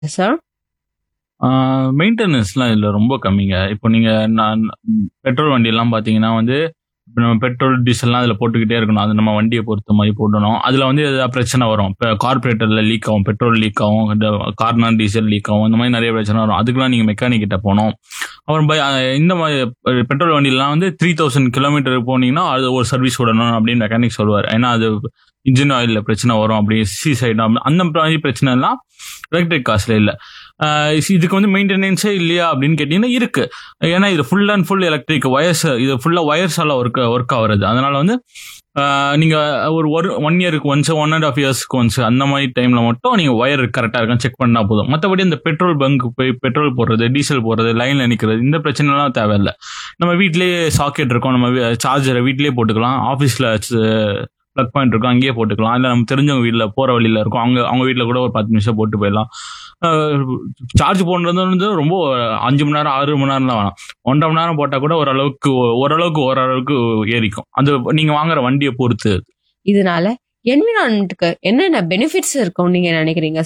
sir மெயின்டெனன்ஸ்லாம் இதில் ரொம்ப கம்மிங்க இப்போ நீங்கள் நான் பெட்ரோல் வண்டியெல்லாம் பார்த்தீங்கன்னா வந்து இப்போ நம்ம பெட்ரோல் டீசல்லாம் அதில் போட்டுக்கிட்டே இருக்கணும் அது நம்ம வண்டியை பொறுத்த மாதிரி போடணும் அதில் வந்து எதாவது பிரச்சனை வரும் இப்போ கார்பரேட்டரில் லீக் ஆகும் பெட்ரோல் லீக் ஆகும் இந்த கார்னர் டீசல் லீக் ஆகும் இந்த மாதிரி நிறைய பிரச்சனை வரும் அதுக்கெல்லாம் நீங்கள் மெக்கானிக் கிட்ட போகணும் அப்புறம் பை அஹ் இந்த மாதிரி பெட்ரோல் வண்டியெல்லாம் வந்து த்ரீ தௌசண்ட் கிலோமீட்டர் போனீங்கன்னா அது ஒரு சர்வீஸ் விடணும் அப்படின்னு மெக்கானிக் சொல்லுவார் ஏன்னா அது இன்ஜின் ஆயிலில் பிரச்சனை வரும் அப்படி சி சைடு அந்த மாதிரி பிரச்சனை எல்லாம் எலக்ட்ரிக் காசில் இல்லை இதுக்கு வந்து மெயின்டெனன்ஸே இல்லையா அப்படின்னு கேட்டிங்கன்னா இருக்கு ஏன்னா இது full and full electric wires இது ஃபுல்லாக வயர்ஸால ஒர்க் ஒர்க் ஆகுறது அதனால வந்து ஆஹ் நீங்க ஒரு ஒரு ஒன் இயருக்கு ஒன்ஸ் ஒன் அண்ட் ஆஃப் இயர்ஸ்க்கு ஒன்ஸ் அந்த மாதிரி டைம்ல மட்டும் நீங்க ஒயர் கரெக்டாக இருக்கான்னு செக் பண்ணா போதும் மற்றபடி இந்த பெட்ரோல் பங்க் போய் பெட்ரோல் போடுறது டீசல் போடுறது லைன்ல நிற்கிறது இந்த பிரச்சனைலாம் தேவையில்லை நம்ம வீட்லயே சாக்கெட் இருக்கும் நம்ம சார்ஜரை வீட்லயே போட்டுக்கலாம் ஆஃபீஸில் ப்ளக் பாயிண்ட் இருக்கும் அங்கேயே போட்டுக்கலாம் இல்லை நம்ம தெரிஞ்சவங்க வீட்டில் போகிற வழியில் இருக்கும் அவங்க அவங்க வீட்டில் கூட ஒரு பத்து நிமிஷம் போட்டு போயிடலாம் சார்ஜ் போடுறது வந்து ரொம்ப அஞ்சு மணி நேரம் ஆறு மணி நேரம்லாம் வேணாம் ஒன்றரை மணி நேரம் போட்டால் கூட ஓரளவுக்கு ஓரளவுக்கு ஓரளவுக்கு ஏறிக்கும் அது நீங்கள் வாங்குற வண்டியை பொறுத்து இதனால என்விரான்மெண்ட்டுக்கு என்னென்ன பெனிஃபிட்ஸ் இருக்கும் நீங்க நினைக்கிறீங்க